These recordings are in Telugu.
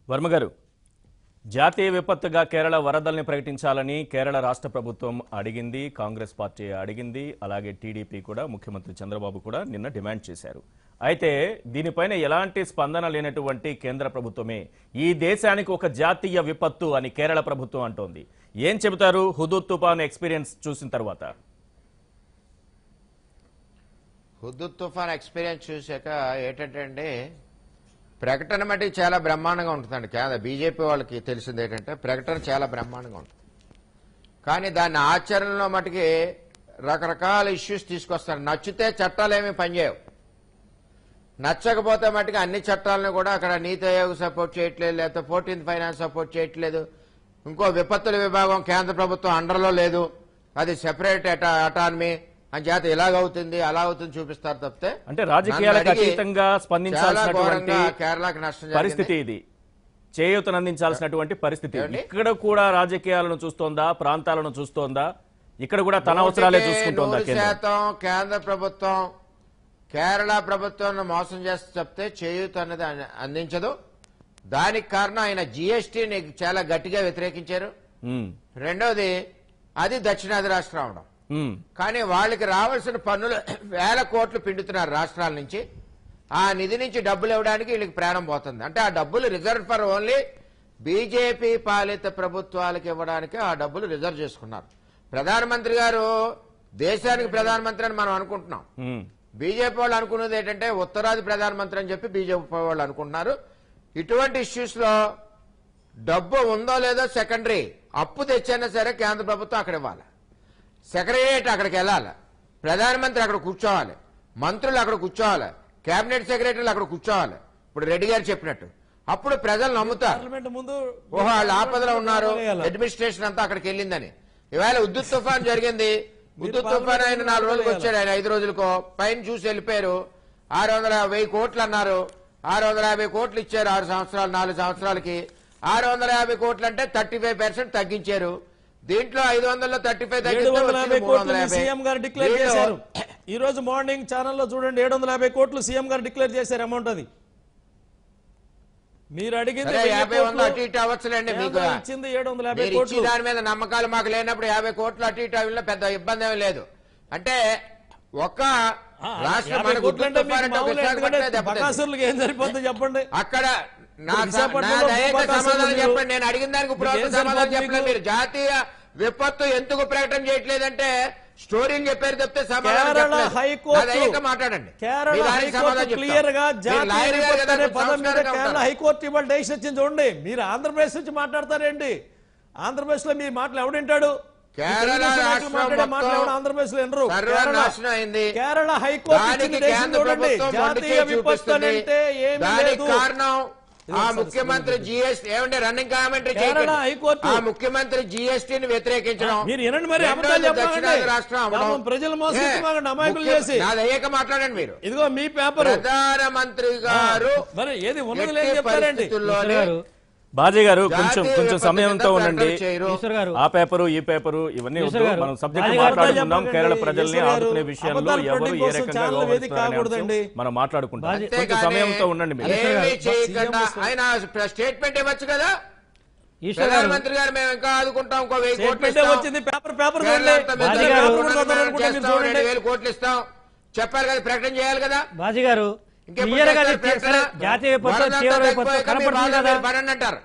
వర్మ గారు జాతీయ విపత్తుగా కేరళ వరదల్ని ప్రకటించాలని కేరళ రాష్ట్ర ప్రభుత్వం అడిగింది కాంగ్రెస్ పార్టీ అడిగింది అలాగే టీడీపీ కూడా ముఖ్యమంత్రి చంద్రబాబు కూడా నిన్న డిమాండ్ చేశారు అయితే దీనిపైన ఎలాంటి స్పందన లేనటువంటి కేంద్ర ప్రభుత్వమే ఈ దేశానికి ఒక జాతీయ విపత్తు అని కేరళ ప్రభుత్వం అంటోంది ఏం చెబుతారు హుదూద్ తుఫాన్ ఎక్స్పీరియన్స్ చూసిన తర్వాత హుద్దుద్ తుఫాన్ ఎక్స్పీరియన్స్ చూశాక ఏంటంటే అండి ప్రకటన మటుకు చాలా బ్రహ్మాండంగా ఉంటుందండి కేంద్ర బీజేపీ వాళ్ళకి తెలిసింది ఏంటంటే ప్రకటన చాలా బ్రహ్మాండంగా ఉంటుంది కానీ దాన్ని ఆచరణలో మటుకి రకరకాల ఇష్యూస్ తీసుకొస్తారు నచ్చితే చట్టాలు ఏమీ పనిచేయవు నచ్చకపోతే మటుకు అన్ని చట్టాలను కూడా అక్కడ నీతి ఆయోగ్ సపోర్ట్ చేయట్లేదు లేకపోతే ఫోర్టీన్త్ ఫైనాన్స్ సపోర్ట్ చేయట్లేదు ఇంకో విపత్తుల విభాగం కేంద్ర ప్రభుత్వం అండర్లో లేదు అది సెపరేట్ అటానమీ అని చేత ఇలాగవుతుంది అలా అవుతుంది చూపిస్తారు తప్పితే అంటే రాజకీయాలకు నన్ను అడిగి అతీతంగా చాలా స్పందించాల్సినటువంటి ఘోరంగా కేరళకి నష్టం జరిగింది. పరిస్థితి ఇది చేయూతనందించాల్సినటువంటి పరిస్థితి ఏమండి? ఇక్కడ కూడా రాజకీయాలను చూస్తోందా ప్రాంతాలను చూస్తోందా ఇక్కడ కూడా తన అవసరాలే నూటికి చూసుకుంటోందా నూరు కేంద్రం శాతం కేంద్ర ప్రభుత్వం కేరళ ప్రభుత్వాన్ని మోసం చేస్తే చెప్తే చేయూత అనేది అన్- అందించదు దానికి కారణం ఆయన జీఎస్టీని చాలా గట్టిగా వ్యతిరేకించారు ఉమ్, రెండవది అది దక్షిణాది రాష్ట్రం అవడం ఉమ్, కానీ వాళ్ళకి రావాల్సిన పన్నులు వేల కోట్లు పిండుతున్నారు రాష్ట్రాల నుంచి ఆ నిధి నుంచి డబ్బులు ఇవ్వడానికి వీళ్ళకి ప్రాణం పోతుంది అంటే ఆ డబ్బులు రిజర్వ్ ఫర్ ఓన్లీ బీజేపీ పాలిత ప్రభుత్వాలకు ఇవ్వడానికి ఆ డబ్బులు రిజర్వ్ చేసుకున్నారు ప్రధానమంత్రి గారు దేశానికి ప్రధానమంత్రి అని మనం అనుకుంటున్నాం ఉమ్. బీజేపీ వాళ్ళు అనుకున్నది ఏంటంటే ఉత్తరాది ప్రధానమంత్రి అని చెప్పి బీజేపీ వాళ్ళు అనుకుంటున్నారు ఇటువంటి ఇష్యూస్ లో డబ్బు ఉందో లేదో సెకండరీ అప్పు తెచ్చైనా సరే కేంద్ర ప్రభుత్వం అక్కడ ఇవ్వాలి సెక్రటరియట్ అక్కడికి వెళ్ళాలి ప్రధానమంత్రి అక్కడ కూర్చోవాలి మంత్రులు అక్కడ కూర్చోవాలి కేబినెట్ సెక్రటరీలు అక్కడ కూర్చోవాలి ఇప్పుడు రెడ్డి గారు చెప్పినట్టు అప్పుడు ప్రజలు నమ్ముతారు పార్లమెంట్ ముందు ఓహో వాళ్ళు ఆపదలో ఉన్నారు వేయాలి. అడ్మినిస్ట్రేషన్ అంతా అక్కడికి వెళ్ళిందని ఇవాళ ఉద్దుత్ తుఫాన్ జరిగింది ఉద్దుత్ తుఫాన్ ఆయన నాలుగు రోజులకు వచ్చాడు ఆయన ఐదు రోజులకో పైన చూసి వెళ్ళిపోయారు ఆరు వందల వెయ్యి కోట్లు అన్నారు ఆరు వందల యాభై కోట్లు ఇచ్చారు ఆరు సంవత్సరాలు నాలుగు సంవత్సరాలకి ఆరు వందల యాభై కోట్లు అంటే థర్టీ ఫైవ్ పర్సెంట్ తగ్గించారు దీంట్లో ఐదు వందల థర్టీ ఫైవ్ ఏడు వందల యాభై కోట్లు సీఎం గారు డిక్లేర్ చేశారు ఈ రోజు మార్నింగ్ ఛానల్లో చూడండి ఏడు వందల యాభై కోట్లు సీఎం గారు డిక్లేర్ చేశారు అమౌంట్ అది మీరు అడిగింది సరే, వెయ్యి యాభై వందలు కోట్లు. అటు ఇటు అవ్వచ్చులేండి మీకు. కేంద్రం ఇచ్చింది ఏడు వందల యాభై మీరు ఇచ్చి కోట్లు దాని మీద నమ్మకాలు మాకు లేనప్పుడు యాభై కోట్లు అటు ఇటు అవిలో పెద్ద ఇబ్బంది ఏమీ లేదు అంటే ఒక్క ఆ, రాష్ట్రం యాభై మనకు కోట్లు అంటే తుఫాన్ మీకు అంటే ఒక మామూలు విశాఖపట్నమే ఎందుకంటే దెబ్బతింది. బకాసురులకు ఏం సరిపోతుందో చెప్పండి అక్కడ నా ఇప్పుడు విశాఖపట్నంలో నా దయచేసి భూపాకాశంలో సమాధానం మీరు- చెప్పండి నేను అడిగిన దానికి ఇప్పుడు మీకు ఏం వరకు సమాధానం సరిపోతుంది చెప్పలేదు మీకు? మీరు జాతీయ విపత్తు ఎందుకు ప్రకటన చేయట్లేదంటే స్టోరీలు చెప్పారు తప్పితే సమాధానం కేరళ చెప్పలేదు. హైకోర్టు- నా దయచేసి మాట్లాడండి కేరళ మీ దానికి హైకోర్టు సమాధానం చెప్తా. క్లియర్ గా మీరు జాతీయ లాయర్ గారు విపత్తు కదా, అనే కొంచెం పదం మీద సంస్కారంగా కేరళ ఉంటారు. హైకోర్టు ఇవాళ డెసిషన్ వచ్చింది చూడండి మీరు ఆంధ్రప్రదేశ్ నుంచి మాట్లాడతారేంటి ఆంధ్రప్రదేశ్ లో మీ మాటలు ఎవడింటాడు ఈ కేరళ తెలుగుదేశం నాయకులు రాష్ట్రం మాట్లాడే మాటలు మొత్తం ఎవడు ఆంధ్రప్రదేశ్ లో వినరు. కేరళ సర్వనాశనం అయింది కేరళ హైకోర్టు దానికి ఇచ్చిన డెసిషన్ కేంద్ర చూడండి ప్రభుత్వం మొండి జాతీయ చేయి విపత్తు చూపిస్తుంది. అంటే ఏమీ దానికి లేదు కారణం ఇది ఆ ఒకసారి ముఖ్యమంత్రి జిఎస్టీ ఏమంటే రన్నింగ్ కామెంటరీ కేరళ హైకోర్టు- ఆ ముఖ్యమంత్రి జిఎస్టీని వ్యతిరేకించడం మీరు వినండి మరి, రెండోది అబద్ధాలు చెప్పకండి. దక్షిణాది రాష్ట్రం అవ్వడం. పాపం ప్రజలు మోసగించి ఏ, మాకు అమాయకులు ముఖ్య- చేసి. నాది అయ్యాక మాట్లాడండి మీరు ఇదిగో మీ పేపర్ ప్రధానమంత్రి గారు మరి ఏది ఉన్నది ఎట్టి లేదు చెప్తారండి పరిస్థితుల్లోనే బాజీ గారు కొంచెం జాతీయ కొంచెం విపత్తు సమయంతో కింద ఉండండి ప్రకటన చేయరు. ఈశ్వర్ గారు ఆ పేపరు ఈ పేపరు ఇవన్నీ ఈశ్వర్ వద్దు గారు, మనం సబ్జెక్ట్ రాజీ గారు మాట్లాడుకుందాం చెప్పండి. కేరళ ప్రజల్ని ఈశ్వర్ గారు, ఆదుకునే విషయంలో అబద్ధాలు ఎవరు పడ్డం ఏ కోసం రకంగా ఛానల్ వేదిక వ్యవహరిస్తారనే కాకూడదండి. అంశం మనం మాట్లాడుకుంటాం బాజీ- కొంచెం అంతేగాని సమయంతో ఉండండి మీరు ఏమీ గారు, చేయకుండా సీఎం ఆయన స్టేట్మెంట్ ఇవ్వచ్చు కదా ఈశ్వర్ గారు ప్రధానమంత్రి గారు మేము ఇంకా ఆదుకుంటాం ఇంకో వెయ్యి కోట్లు స్టేట్మెంటే ఇస్తాం. వచ్చింది పేపర్ పేపర్ కేరళ చూడండి అంతా మేము బాజీ పేపర్ గారు- కూడా చదవాలనుకుంటే మీరు చేస్తాం, చూడండి. రెండు వేల కోట్లు ఇస్తాం చెప్పాలి కదా ప్రకటన చేయాలి కదా బాజీ గారు ఇంకెప్పుడు క్లియర్ గా చేస్తారు ప్రకటన? సరే, జాతీయ విపత్తు వరదంతా తీవ్ర విపత్తు తగ్గిపోయాక మీ కనపడుతుంది బాధ కదా మీరు పడండి అంటారు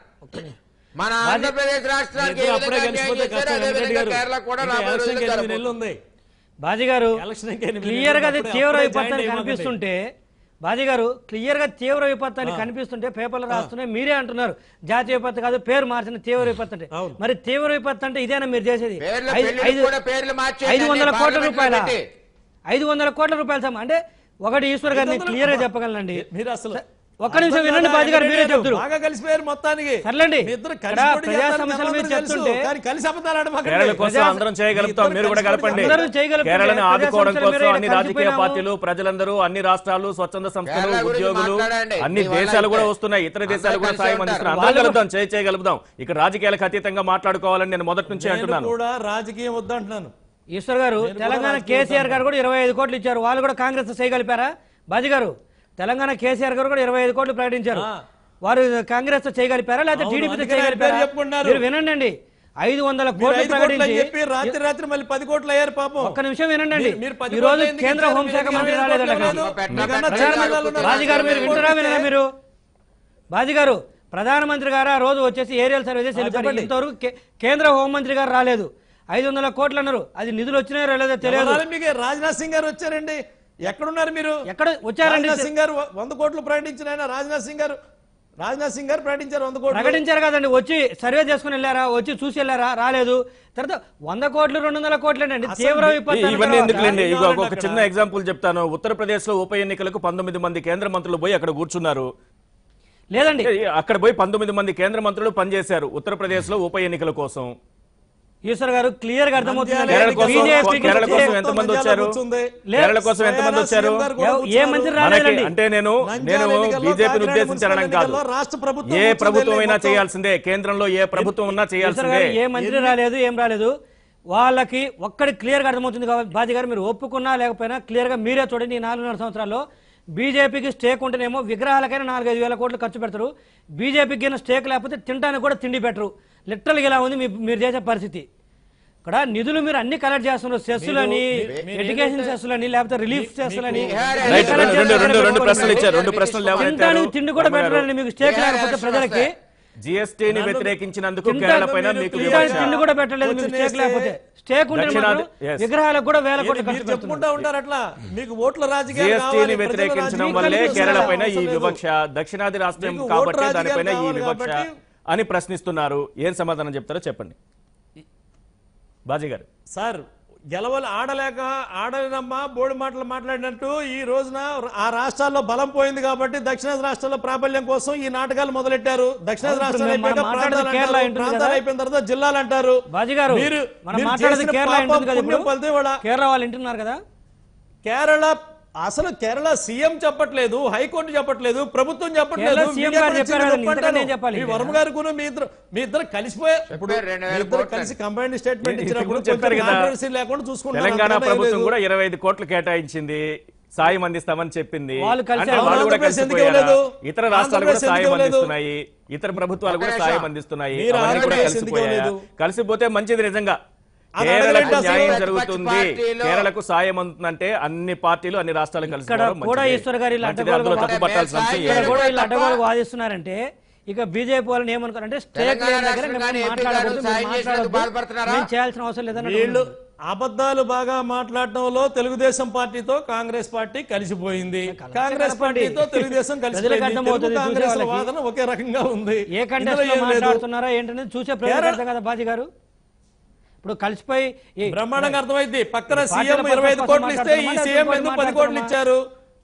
మన ఆంధ్రప్రదేశ్ రాష్ట్రానికి ఏ ఇద్దరు అప్పుడే విధంగా అన్యాయం కలిసిపోతే చేశారో కష్టం అదే వెంకటరెడ్డి విధంగా గారు. కేరళ కూడా ఇంకా రాబోయే ఎలక్షన్కి రోజుల్లో ఎనిమిది నెలలు జరగబోతుంది. ఉంది బాజీ గారు ఎలక్షన్కి ఎనిమిది క్లియర్ గా నెలలు అది అప్పుడే- తీవ్ర అప్పుడే విపత్తు అని జాయిన్ అయ్యమాకండి. కనిపిస్తుంటే బాజీ గారు క్లియర్ గా తీవ్ర విపత్తు అని కనిపిస్తుంటే పేపర్లు రాస్తున్నాయి మీరే అంటున్నారు జాతీయ విపత్తు కాదు పేరు మార్చిన తీవ్ర విపత్తు అంటే అవును. మరి తీవ్ర విపత్తు అంటే ఇదేనా మీరు చేసేది పేర్లు ఐదు- పెళ్లిళ్ళకి ఐదు- కూడా పేర్లు మార్చేయండి ఐదు వందల కోట్ల పార్లమెంట్లో రూపాయల పెట్టి. ఐదు వందల కోట్ల రూపాయల సమ అంటే ఒకటి ఈశ్వర్ గారిని ఐదు వందల- క్లియర్ గా చెప్పగలనండి మీరు అసలు ఒక్క నిమిషం వినండి బాజీ గారు మీరే చెప్తారు బాగా కలిసిపోయారు మొత్తానికి సర్లేండి. మీ ఇద్దరు ఇక్కడ కలిసి పోటీ ప్రజా చేస్తారు, సమస్యల మీద అందరూ తెలుసు. చెప్తుంటే కానీ కలిసి అబద్ధాలు ఆడమాకండి. కేరళ కోసం ప్రజా- అందరం చేయగలుగుతాం మీ మీరు కూడా ఇద్దరు కలపండి అందరూ చేయగలుగుతాం. కేరళని ప్రజా ఆదుకోవడం సంస్థల కోసం మీద అన్ని రాజకీయ కలిసిపోయినాము. పార్టీలు ప్రజలందరూ అన్ని రాష్ట్రాలు స్వచ్ఛంద సంస్థలు కేరళ గురించి ఉద్యోగులు మాట్లాడండి. అన్ని మీ వల్ల దేశాలు కూడా అయితే. వస్తున్నాయి ఇతర అందరూ దేశాలు కూడా కలిసే సాయం ఉంటారు. అందిస్తున్నారు అందరం వాళ్ళు- కలుద్దాం చేయి చేయగలుగుదాం ఇక్కడ రాజకీయాలకు అతీతంగా మాట్లాడుకోవాలని నేను మొదటి నుంచి నేను అంటున్నాను కూడా రాజకీయం వద్దంటున్నాను ఈశ్వర్ గారు నేను కూడా తెలంగాణ రాజకీయ కేసీఆర్ గారు కూడా ఇరవై ఐదు కోట్లు ఇచ్చారు వాళ్ళు కూడా కాంగ్రెస్ చేయగలిపారా బాజీ గారు తెలంగాణ కేసీఆర్ గారు కూడా ఇరవై ఐదు కోట్లు ప్రకటించారు ఆ. వారు కాంగ్రెస్ తో చేయగలిపారా లేకపోతే అవును, టీడీపీతో అందుకనే ఆయన చేయగలిపారా పేరు చెప్పుకున్నారు. మీరు వినండి అండి ఐదు వందల మీరు కోట్లు ఐదు కోట్లు అని ప్రకటించి చెప్పి రాత్రి రాత్రి మళ్ళీ పది కోట్లు అయ్యారు పాపం ఒక్క నిమిషం వినండి అండి మీరు- మీరు పది ఈ రోజు కోట్లు ఎందుకు కేంద్ర ఇచ్చారు? హోంశాఖ మీరు మంత్రి ఇరవై రాలేదండి కోట్లు అక్కడికి. లేదు. పెట్టినా మీకన్నా పెట్టినా చాలా పెట్టినా మంది ఉన్నారు. బాజీ గారు మీరు కోట్లు వింటారా వినరా మీరు బాజీ గారు ప్రధానమంత్రి గారు ఆ రోజు వచ్చేసి ఏరియల్ సర్వే చేసి వెళ్ళిపోయారు చెప్పండి. ఇంతవరకు కే- కేంద్ర హోంమంత్రి గారు రాలేదు ఐదు వందల కోట్లు అన్నారు అది నిధులు వచ్చినాయో రాలేదో తెలియదు ఎవరాలు మీకు రాజ్నాథ్ సింగ్ గారు వచ్చారండి ఎక్కడున్నారు మీరు ఎక్కడ వచ్చారండి రాజ్నాథ్ సింగ్ గారు వంద కోట్లు ప్రకటించిన ఆయన రాజ్నాథ్ సింగ్ గారు రాజ్నాథ్ సింగ్ గారు ప్రకటించారు వంద కోట్లు ప్రకటించారు కదండి వచ్చి సర్వే చేసుకుని వెళ్ళారా వచ్చి చూసి వెళ్ళారా రాలేదు తర్వాత వంద కోట్లు రెండు వందల కోట్లు అండి తీవ్ర విపత్తు ఈ- ఇవన్నీ అన్న ఎందుకులేండి తర్వాత ఇగో ఒక అక్కడ- చిన్న ఎగ్జాంపుల్ చెప్తాను ఉత్తరప్రదేశ్ లో ఉప ఎన్నికలకు పంతొమ్మిది మంది కేంద్ర మంత్రులు పోయి అక్కడ కూర్చున్నారు లేదండి ఏ- అక్కడ పోయి పంతొమ్మిది మంది కేంద్ర మంత్రులు పనిచేశారు ఉత్తరప్రదేశ్ లో ఉప ఎన్నికల కోసం ఈశ్వర్ గారు క్లియర్ గా అర్థమవుతుంది కేరళ కోసం బీజేపీకి కేరళ కోసం చే- ఎంతమంది వచ్చారు కూర్చుంది. కేరళ కోసం ఎంతమంది వచ్చారు ఏ మంత్రి మనకి రాలేదండి అంటే నేను నంద్యాల నేను ఎన్నికల్లో, బీజేపీని కాకినాడ ఉద్దేశించడం మున్సిపల్ కాదు ఎన్నికల్లో రాష్ట్ర ప్రభుత్వం ఏ కూర్చుంది ప్రభుత్వం అయినా మొత్తం. చేయాల్సిందే కేంద్రంలో ఏ ప్రభుత్వం ఉన్నా ఈశ్వర్ చేయాల్సిందే గారు ఏ మంత్రి రాలేదు ఏం రాలేదు వాళ్ళకి ఒక్కడి క్లియర్ గా అర్థమవుతుంది కాబట్టి బాజీ గారు మీరు ఒప్పుకున్నా లేకపోయినా క్లియర్ గా మీరే చూడండి ఈ నాలుగున్నర సంవత్సరాల్లో బీజేపీకి స్టేక్ ఉంటేనేమో విగ్రహాలకైనా నాలుగైదు వేల కోట్లు ఖర్చు పెడతారు బీజేపీకి అయినా స్టేక్ లేకపోతే తినడానికి కూడా తిండి పెట్టరు లిటరల్గా ఇలా ఉంది మీ- మీరు చేసే పరిస్థితి ఇక్కడ నిధులు మీరు అన్ని కలెక్ట్ చేస్తున్నారు సెస్సులని ఎడ్యుకేషన్ సెస్సులని లేకపోతే రిలీఫ్ సెస్సులని అన్ని రైట్ collect రెండు రెండు చేస్తున్నారు. రెండు ప్రశ్నలు ఇచ్చారు రెండు ప్రశ్నలు లేవనెత్తారు తినడానికి తిండి కూడా పెట్టారండి మీకు స్టేక్ లేకపోతే ప్రజలకి జిఎస్టీని వ్యతిరేకించినందుకు తింటానికి కేరళ పైన మీకు తినడానికి వివక్ష తిండి కూడా పెట్టలేదు మీకు స్టేక్ లేకపోతే స్టేక్ ఉంటే దక్షిణాది- మాత్రం yes. విగ్రహాలకు కూడా వేల కోట్లు మీరు ఖర్చు పెడుతున్నారు చెప్పుకుంటా ఉంటారు అట్లా మీకు ఓట్ల రాజకీయాలు జిఎస్టీని కావాలి, ప్రజల వ్యతిరేకించడం రాజకీయాలు వల్లే అవసరం కేరళ లేదు. పైన ఈ అవసరం లేదు. వివక్ష దక్షిణాది రాష్ట్రం మీకు కాబట్టి ఓటు రాజకీయాలు దానిపైన ఈ కావాలి వివక్ష కాబట్టి- అని ప్రశ్నిస్తున్నారు ఏం సమాధానం చెప్తారో చెప్పండి బాజీ గారు సార్ గెలవలు ఆడలేక ఆడలేనమ్మా బోడి మాటలు మాట్లాడినట్టు ఈ రోజున ఆ రాష్ట్రాల్లో బలం పోయింది కాబట్టి దక్షిణాది రాష్ట్రాల్లో ప్రాబల్యం కోసం ఈ నాటకాలు మొదలెట్టారు దక్షిణాది ఇప్పుడు రాష్ట్రాలు మనం అయిపోయాక మాట్లాడేది ప్రాంతాలు కేరళ అంటారు, ఉంటుంది ప్రాంతాలు కదా? అయిపోయిన తర్వాత జిల్లాలు అంటారు బాజీ గారు మీరు మనం మీరు మాట్లాడేది చేసిన కేరళ పాపం, ఉంటుంది కదా పుణ్యం ఇప్పుడు ఫలితం ఇవాళ. కేరళ వాళ్ళు వింటున్నారు కదా కేరళ అసలు కేరళ సీఎం చెప్పట్లేదు హైకోర్టు చెప్పట్లేదు ప్రభుత్వం చెప్పట్లేదు కేరళ సీఎం మీడియా గారు కూడా చెప్పారు చిన్న కదా, నొప్పి ఇంతకన్నా అంటారు. ఏం చెప్పాలి మీ ఇంకా? వర్మ గారు కూడా మీ ఇద్దరు మీ ఇద్దరు కలిసిపోయే ఇప్పుడు చెప్పారు, రెండు మీ వేల ఇద్దరు కోట్లు కలిసి అని. కంబైన్డ్ స్టేట్మెంట్ ఇంతకు ఇచ్చినప్పుడు ముందు చెప్పారు కొంచెం కదా, controversy లేకుండా చూసుకుంటారు తెలంగాణ అంతకన్నా ఏం ప్రభుత్వం లేదు. కూడా ఇరవై ఐదు కోట్లు కేటాయించింది సాయం అందిస్తామని చెప్పింది వాళ్ళు కలిసి అంటే వాళ్ళు కూడా ఆంధ్రప్రదేశ్ ఎందుకు కలిసిపోయారా? ఇవ్వలేదు? ఇతర రాష్ట్రాలు కూడా ఆంధ్రప్రదేశ్ సాయం ఎందుకు ఇవ్వలేదు? అందిస్తున్నాయి ఇతర ప్రభుత్వాలు కూడా ఒక్క సాయం నిమిషం. అందిస్తున్నాయి మీరు అవన్నీ కూడా ఆంధ్రప్రదేశ్ ఎందుకు కలిసిపోయాయా ఇవ్వలేదు? కలిసిపోతే మంచిది నిజంగా అది కేరళకు అడగండి అసలు. న్యాయం ప్రతిపక్ష జరుగుతుంది పార్టీలో- కేరళకు సాయం అందుతుందంటే అన్ని పార్టీలు అన్ని రాష్ట్రాలు కలిసి ఇక్కడ కూడా ఈశ్వర్ గారు ఇలా అందులో అడ్డగోలుగా తప్పు పట్టాల్సిన మేము అంశం సాయం ఏమీ ఇక్కడ లేదు. కూడా వీళ్ళు తప్ప- అడ్డగోలుగా వాదిస్తున్నారంటే ఇక బీజేపీ వాళ్ళని ఏమనుకోరంటే స్టేట్ తెలంగాణ లేని దగ్గర రాష్ట్రం మేము కానీ ఏపీ మాట్లాడకూడదు, గారు మేము సాయం చేసినందుకు మాట్లాడొద్దు, బాధపడుతున్నారా? మేము చేయాల్సిన అవసరం లేదని వీళ్ళు అబద్ధాలు బాగా మాట్లాడటంలో తెలుగుదేశం పార్టీతో కాంగ్రెస్ పార్టీ కలిసిపోయింది కాంగ్రెస్ పార్టీతో తెలుగుదేశం ప్రజలకు కలిసిపోయింది అర్థమవుతుంది తెలుగు కాంగ్రెస్ చూసే వాళ్ళకి. వాదన ఒకే రకంగా ఉంది ఏ ఇందులో కంటెస్ట్ లో ఏం లేదు. మాట్లాడుతున్నారా ఏంటనేది చూసే ప్రయత్నం కేరళ- చేస్తాం కదా బాజీ గారు ఇప్పుడు కలిసిపోయి ఈ- బ్రహ్మాండంగా అర్థమైంది పక్కన పార్టీల సీఎం పర్పస్ ఇరవై ఐదు కోసం కోట్లు ఇస్తే ఈ మాట్లాడుతున్నామా? సీఎం లేకపోతే ఎందుకు పది కోట్లు మాట్లాడుతున్నామా? ఇచ్చారు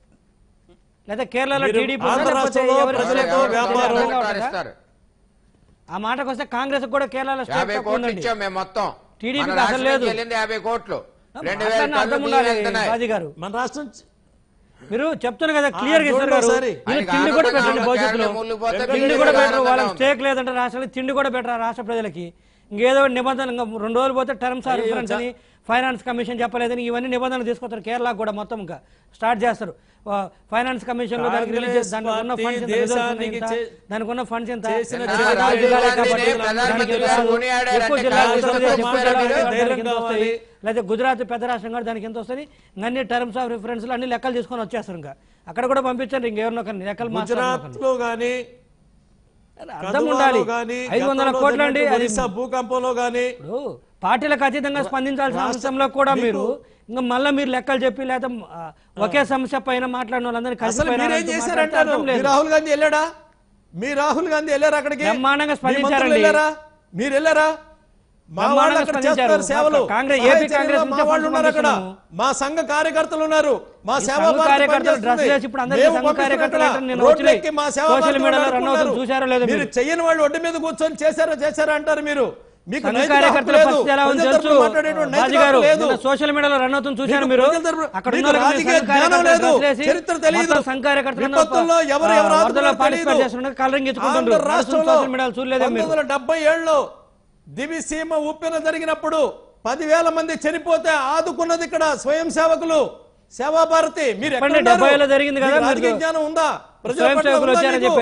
లేదా కేరళలో మీరు టీడీపీ ఆంధ్ర లేకపోతే రాష్ట్రంలో ఎవరు- ప్రజలతో ఎవరు- వ్యాపారం- ఎవరు- ఎవరు- ఇస్తారు ఆ మాటకు వస్తే కాంగ్రెస్ కూడా కేరళలో స్టేట్ యాభై తక్కువ కోట్లు ఉందండి. ఇచ్చాం మేము మొత్తం TDP మన కి అసలు రాష్ట్రం లేదు. నుంచి వెళ్ళింది యాభై కోట్లు రెండు వేల మాట్లాడిన అర్థం టన్నులు ఉండాలి బియ్యం వెళ్తున్నాయి. బాజీ గారు మన రాష్ట్రం మీరు చెప్తున్నారు కదా క్లియర్ గా చూడండి ఇస్తారు గారు ఒకసారి. మీరు ఆయనకి తిండి కూడా ఆనందంగా పెట్టండి ఉంది. భవిష్యత్తులో కేరళ ముళ్ళు పోతే తిండి బియ్యం కూడా కూడా పెట్టరు వాళ్ళకి ఆనందంగా స్టేక్ లేదంటే రాష్ట్రానికి తిండి కూడా పెట్టరు ఆ రాష్ట్ర ప్రజలకి ఇంకేదో నిబంధన ఇంకా రెండు రోజులు పోతే టర్మ్స్ ఆఫ్ రిఫరెన్స్ అని ఫైనాన్స్ కమిషన్ చెప్పలేదని ఇవన్నీ నిబంధనలు తీసుకొస్తారు కేరళ కూడా మొత్తం ఇంకా స్టార్ట్ చేస్తారు ఆ, ఫైనాన్స్ కమిషన్ లో దానికి రిలీజ్ చేసి దానికి ఉన్న కాంగ్రెస్ ఫండ్స్ ఎంత పార్టీ రిజర్వ్స్ ఉన్నాయి దేశానికి ఇంత, చే- దానికి ఉన్న ఫండ్స్ ఎంత చేసిన ఎక్కువ చే- జిల్లాలే రాహుల్ కాబట్టి గాంధీనే దానికి ప్రధానమంత్రి ఎంత గారు వస్తుంది? కొనియాడారంటే ఎక్కువ జిల్లాలు కాంగ్రెస్ వస్తుంది, ఎక్కువ మాట్లాడాలి, జిల్లాలు దానికి ధైర్యం ఎంత వస్తుంది? కావాలి. లేదా గుజరాత్ పెద్ద రాష్ట్రం కూడా దానికి ఎంత వస్తుంది అన్ని టర్మ్స్ ఆఫ్ రిఫరెన్స్ అన్ని లెక్కలు తీసుకొని వచ్చేస్తారు ఇంకా అక్కడ కూడా పంపించండి ఇంకెవరినో ఒకరిని లెక్కలు మాస్టర్ గుజరాత్ లో గానీ అర్థం ఉండాలి కథువాలో గానీ, ఐదు వందల గతంలో కోట్లు అండి జరిగిన అది ఒరిస్సా భూకంపంలో గానీ ఇప్పుడు పార్టీలకు అతీతంగా స్పందించాల్సిన అంశంలో కూడా మీరు ఇంకా మళ్ళీ మీరు లెక్కలు చెప్పి లేదా ఆ, ఒకే సమస్య పైన మాట్లాడిన వాళ్ళందరినీ కలిసి అసలు మీరేం పోయినారంటూ చేశారంటారు మాట్లాడితే అర్థం మీ లేదు. రాహుల్ గాంధీ వెళ్ళాడా మీ రాహుల్ గాంధీ వెళ్ళారు అక్కడికి బ్రహ్మాండంగా మీ మంత్రులు స్పందించారండి. వెళ్ళారా మీరు వెళ్ళారా మా వాళ్ళు బ్రహ్మాండంగా అక్కడ స్పందించారు. చేస్తున్నారు సేవలు మా కాంగ్రెస్- సహాయ ఏపీ కాంగ్రెస్ చర్యలో మా నుంచే వాళ్ళు ఫండ్స్ ఉన్నారు అక్కడ పంపిస్తున్నాము. మా సంఘ కార్యకర్తలు ఉన్నారు మా ఈ సేవా సంఘ భారతి కార్యకర్తలు పనిచేస్తుంది. డ్రెస్ వేసి ఇప్పుడు అందరికీ మేము సంఘ పంపిస్తున్నాం కార్యకర్తలు అక్కడ. అంటే నిన్న రోడ్లు వచ్చినాయి. ఎక్కి మా సేవా సోషల్ భారతి మీడియాలో వాళ్ళు రన్ అవుతుంది. అనుకున్నారు. చూశారో లేదో మీరు మీరు. చెయ్యని వాళ్ళు ఒడ్డు మీద కూర్చొని చేశారా చేశారా అంటారు మీరు మీకు సంఘ నైతిక హక్కు కార్యకర్తల లేదు. పరిస్థితి ఎలా ఉంది ప్రజల తెలుసు తరపున మాట్లాడేటువంటి నైతిక బాజీ గారు హక్కు లేదు. నిన్న సోషల్ మీడియాలో రన్ అవుతుంది చూశారు మీకు మీరు ప్రజల తరపున- అక్కడ మీకు ఉన్న వాళ్ళకి రాజకీయ సంఘ జ్ఞానం కార్యకర్తలు లేదు. డ్రెస్ వేసి చరిత్ర తెలియదు. మొత్తం సంఘ కార్యకర్తలు విపత్తుల్లో ఎవరు ఎవరు వరదలో ఆదుకున్నారో పార్టిసిపేట్ తెలియదు. చేస్తున్నారు కలరింగ్ ఆంధ్ర ఇచ్చుకుంటుండ్రు రాష్ట్రంలో సోషల్ మీడియాలో చూడలేదే మీరు పంతొమ్మిది వందల డెబ్బై ఏళ్ళలో దివిసీమ ఉప్పెన జరిగినప్పుడు పదివేల మంది చనిపోతే ఆదుకున్నది ఇక్కడ స్వయం సేవకులు సేవా భారతి మీరు ఎక్కడ చెప్పండి, ఉన్నారు? డెబ్బై ఏళ్ళలో జరిగింది కదా మీకు రాజకీయ మీరు జ్ఞానం ఉందా ప్రజల స్వయం పట్ల సేవకులు ఉందా వచ్చారని మీకు? చెప్పేసి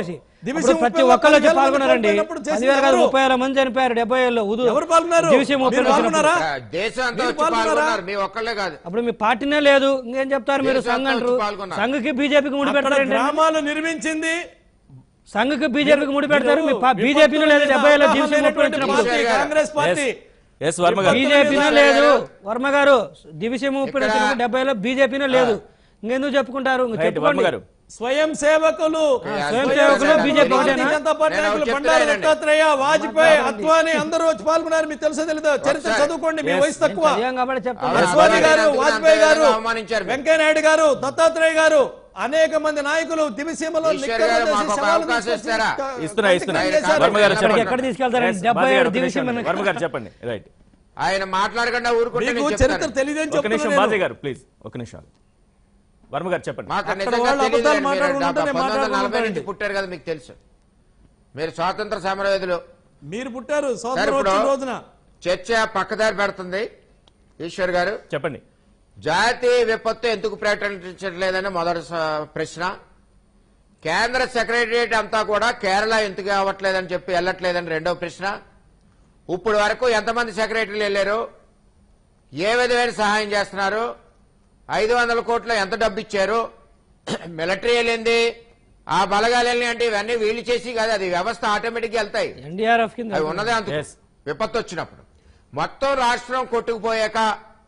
దివిసి అప్పుడు ప్రతి ముప్పై ఒక్కళ్ళు వచ్చి వేల మంది పాల్గొన్నారండి చనిపోయినప్పుడు చేసింది పదివేల కాదు ఎవరు? ముప్పై వేల మంది చనిపోయారు డెబ్బై ఏళ్ళు ఉదు ఎవరు పాల్గొన్నారు దివిసి ముప్పై మీరు వేలు పాల్గొన్నారా వచ్చినప్పుడు. దేశం అంతా మీరు వచ్చి పాల్గొన్నారా? పాల్గొన్నారు మీ ఒక్కళ్ళే కాదు అప్పుడు మీ పార్టీనే లేదు ఇంకేం చెప్తారు మీరు దేశం సంఘ్ అంతా అంటారు వచ్చి పాల్గొన్నారు. సంఘకి బీజేపీకి ముడి అక్కడ పెడతారు గ్రామాలు నిర్మించింది సంఘకి బీజేపీకి ముడి పెడతారు మీ మీరు బీజేపీలో లేదు విపత్తు డెబ్బై ఏళ్ళు మీద దివిసి ముప్పై అవగాహన వచ్చినప్పుడు లేనటువంటి party, Congress party S Varma గారు బీజేపీనే గారు. లేదు వర్మ గారు దివిసి ముప్పై ఇక్కడ- వచ్చినప్పుడు డెబ్బైలో బీజేపీనే లేదు ఇంకెందుకు చెప్పుకుంటారు ఇంక రైట్ వర్మ చెప్పుకోండి గారు స్వయం సేవకులు స్వయం సేవకులు బీజేపీ భారతీయ ఒకటేనా జనతా పార్టీ నేను నాయకులు ఒకటి బండారు చెప్తానండి. దత్తాత్రేయ వాజ్పేయి అద్వానీ అందరూ వచ్చి పాల్గొన్నారు మీకు తెలుసో తెలీదు చరిత్ర ఒకసారి. చదువుకోండి మీ Yes. వయసు తక్కువ చదివాం కాబట్టి చెప్తాను అవును. అద్వానీ గారు అందుకని వాజ్పేయి గారు అందుకని అవమానించారు మీరు. వెంకయ్య నాయుడు గారు దత్తాత్రేయ గారు అనేక మంది నాయకులు దివిసీమలో ఈశ్వర్ నిక్కర్లు గారు చేసి మాకు ఒక శవాలు అవకాశం తీసుకొచ్చి ఇస్తారా? క- ఇస్తున్నా ఇస్తున్నా కంటికి చేశారు. వర్మ గారు ఇక్కడికి చెప్పండి ఎక్కడ తీసుకెళ్తారండి? Yes, డెబ్బై బాజీ గారు ఏడు ఒక నిమిషం దివిసి అండి. వర్మ గారు చెప్పండి రైట్ ఆయన మాట్లాడకుండా ఊరుకుంటే మీకు నేను చరిత్ర చెప్తాను. తెలియదని ఒక నిమిషం చెప్తున్నా బాజీ నేను. గారు ప్లీజ్ ఒక నిమిషం వర్మ గారు చెప్పండి మాకు అక్కడ నిజంగా వాళ్ళు తెలియదు అబద్ధాలు మీరు మాట్లాడుకుంటుంటే నేను పంతొమ్మిది వందల నలభై మాట్లాడుకుంటానండి. నుంచి పుట్టారు కదా మీకు తెలుసు మీరు స్వాతంత్ర సమరవేదులు మీరు పుట్టారు సార్ సోదరు ఇప్పుడు వచ్చిన రోజున చర్చ పక్కదారి పెడుతుంది ఈశ్వర్ గారు చెప్పండి జాతీయ విపత్తు ఎందుకు ప్రకటించట్లేదని మొదటి స- ప్రశ్న కేంద్ర సెక్రటరియట్ అంతా కూడా కేరళ ఎందుకు అవ్వట్లేదని చెప్పి వెళ్ళట్లేదని రెండో ప్రశ్న ఇప్పుడు వరకు ఎంతమంది సెక్రటరీలు వెళ్ళారు ఏ విధమైన సహాయం చేస్తున్నారు ఐదు వందల కోట్లు ఎంత డబ్బు ఇచ్చారు మిలిటరీ వెళ్ళింది ఆ బలగాలు వెళ్ళి అంటే ఇవన్నీ వీళ్ళు చేసి కాదు అది వ్యవస్థ ఆటోమేటిక్గా వెళ్తాయి ఎన్డీఆర్ఎఫ్ కింద అవి ఉన్నదే అంత Yes. విపత్తు వచ్చినప్పుడు మొత్తం రాష్ట్రం కొట్టుకుపోయాక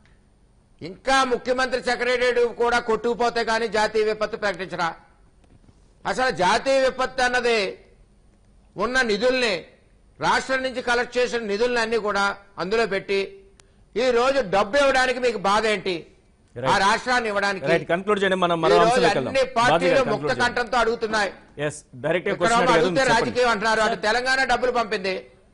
ఇంకా ముఖ్యమంత్రి సెక్రటరీ కూడా కొట్టుకుపోతే కానీ జాతీయ విపత్తు ప్రకటించరా అసలు జాతీయ విపత్తు అన్నది ఉన్న నిధుల్ని రాష్ట్రం నుంచి కలెక్ట్ చేసిన నిధుల్ని అన్ని కూడా అందులో పెట్టి ఈ రోజు డబ్బు ఇవ్వడానికి మీకు బాధ ఏంటి ఆ రాష్ట్రాన్ని ఇవ్వడానికి రైట్ కన్క్లూడ్ చేయండి మనం ఈ మరో రోజు అంశాలకు వెళ్దాం అన్ని బాజీ పార్టీలు గారు ముక్త కన్క్లూడ్ కంఠంతో అడుగుతున్నాయి ఎస్ డైరెక్ట్ ఇక్కడ క్వశ్చన్ అడిగితే అడిగారు చెప్పండి రాజకీయం అంటున్నారు అటు తెలంగాణ డబ్బులు పంపింది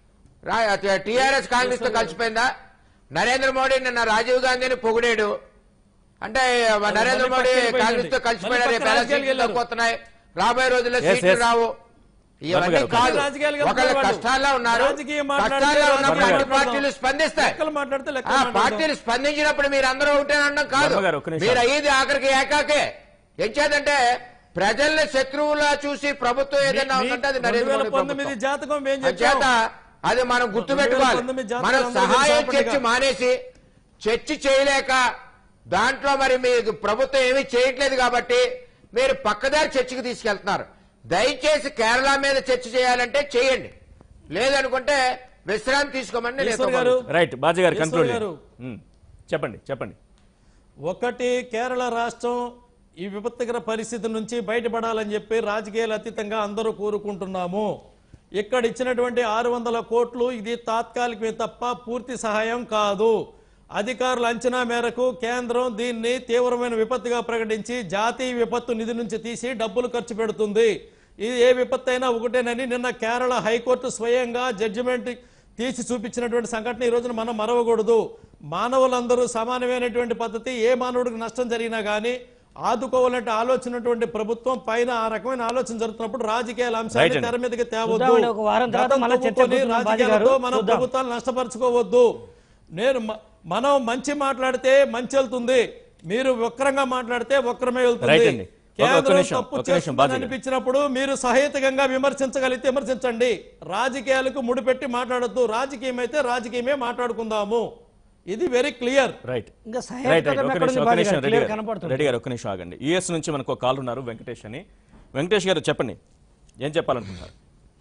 టిఆర్ఎస్ కాంగ్రెస్ తో కలిసిపోయిందా నరేంద్ర మోడీ నిన్న రాజీవ్ గాంధీని పొగిడాడు అంటే నరేంద్ర మళ్ళీ మోడీ పక్కకి వెళ్ళిపోయింది. కాంగ్రెస్ తో కలిసిపోయారు మళ్ళీ రేపు పక్క ఎలా రాజకీయాలకు సీట్లు వెళ్ళారు. తగ్గిపోతున్నాయి రాబోయే రోజుల్లో Yes, సీట్లు yes. రావు ఇవన్నీ గారు, కాదు రాజకీయాలకు ఒకళ్ళ వెళ్తున్నారు వాళ్ళు. కష్టాల్లో ఉన్నారు రాజకీయం మాట్లాడితే కష్టాల్లో ఉన్నప్పుడు రాజకీయం అన్ని పార్టీలు స్పందిస్తాయి లెక్కలు మాట్లాడితే ఆ లెక్కలు మాట్లాడదాం. పార్టీలు స్పందించినప్పుడు మీరు అందరూ ఒకటే అనడం కాదు వర్మ గారు, ఒక్క నిమిషం. మీరు అయ్యేది ఆఖరికి ఏకాకే ఎంచేదంటే ప్రజల్ని శత్రువులా చూసి ప్రభుత్వం ఏదైనా మీ- ఉందంటే అది రెండు నరేంద్ర వేల మోడీ పంతొమ్మిది ప్రభుత్వం. జాతకం ఏం చేత చెప్పాం అది మనం గుర్తుపెట్టుకోవాలి 2019 జాతీయ మనం అందరికీ సహాయం సంపద చర్చ కాదు. మానేసి చర్చ చేయలేక దాంట్లో మరి మీకు ప్రభుత్వం ఏమీ చేయట్లేదు కాబట్టి మీరు పక్కదారి చర్చకు తీసుకెళ్తున్నారు దయచేసి కేరళ మీద చర్చ చేయాలంటే చేయండి లేదనుకుంటే విశ్రాంతి తీసుకోమని నేను ఈశ్వర్ ఎంతో గారు రైట్ బాజీ గారు ఈశ్వర్ కన్క్లూడ్ గారు. చెప్పండి చెప్పండి ఒకటి కేరళ రాష్ట్రం ఈ విపత్తుకర పరిస్థితి నుంచి బయటపడాలని చెప్పి రాజకీయాలు అతీతంగా అందరూ కోరుకుంటున్నాము ఇక్కడ ఇచ్చినటువంటి ఆరు వందల కోట్లు ఇది తాత్కాలికమే తప్ప పూర్తి సహాయం కాదు అధికారుల అంచనా మేరకు కేంద్రం దీన్ని తీవ్రమైన విపత్తుగా ప్రకటించి జాతీయ విపత్తు నిధి నుంచి తీసి డబ్బులు ఖర్చు పెడుతుంది ఇది ఏ విపత్తు అయినా ఒకటేనని నిన్న కేరళ హైకోర్టు స్వయంగా జడ్జిమెంట్ తీసి చూపించినటువంటి సంఘటన ఈ రోజున మనం మరవకూడదు మానవులందరూ సమానమైనటువంటి పద్ధతి ఏ మానవుడికి నష్టం జరిగినా కానీ ఆదుకోవాలంటే ఆలోచన ఉన్నటువంటి ప్రభుత్వం పైన ఆ రకమైన ఆలోచన జరుగుతున్నప్పుడు రాజకీయాల Right అంశాన్ని అండి. తెర మీదకి తేవద్దు చూద్దామండి, ఒక వారం తర్వాత గతం మళ్ళా చర్చ తవ్వుకొని కూర్చుందాం, బాజీ గారు. రాజకీయాలతో మనం చూద్దాం. ప్రభుత్వాలు నష్టపరచుకోవద్దు నేను మ- మనం మంచి మాట్లాడితే మంచి వెళ్తుంది మీరు వక్రంగా మాట్లాడితే వక్రమే Right వెళ్తుంది అండి. ఒక- ఒక్క కేంద్రం నిమిషం, తప్పు ఒక్క నిమిషం, చేస్తుందని బాజీ గారు. అనిపించినప్పుడు మీరు సహేతుకంగా విమర్శించగలిగితే విమర్శించండి రాజకీయాలకు ముడిపెట్టి మాట్లాడొద్దు రాజకీయం అయితే రాజకీయమే మాట్లాడుకుందాము ఇది వెరీ క్లియర్ రైట్ ఇంకా రైట్ సహాయపడడం రైట్ ఒక ఎక్కడ నిమిషం ఉంది ఒక బాజీ నిమిషం గారు? రెడ్డి క్లియర్ గారు కనపడుతుంది రెడ్డి గారు ఒక నిమిషం ఆగండి యుఎస్ నుంచి మనకు ఒక కాల్ ఉన్నారు వెంకటేష్ అని వెంకటేష్ గారు చెప్పండి ఏం చెప్పాలనుకుంటున్నారు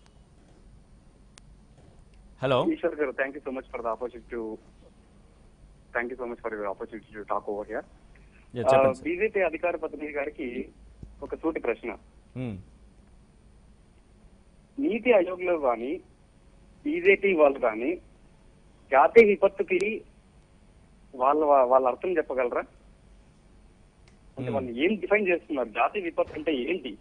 hello Ishwar Garu, thank you so much for the opportunity to thank you so much for your opportunity to talk over here. Yeah, చెప్పండి సార్. బీజేపీ అధికార ప్రతినిధి గారికి ఒక సూటి ప్రశ్న మ్మ్. నీతి ఆయోగ్ లో కానీ బీజేపీ వాళ్ళు కానీ జాతీయ విపత్తుకి వాళ్ళ వాళ్ళ అర్థం చెప్పగలరా అంటే వాళ్ళు ఏం డిఫైన్ చేస్తున్నారు జాతీయ విపత్తు అంటే ఏంటి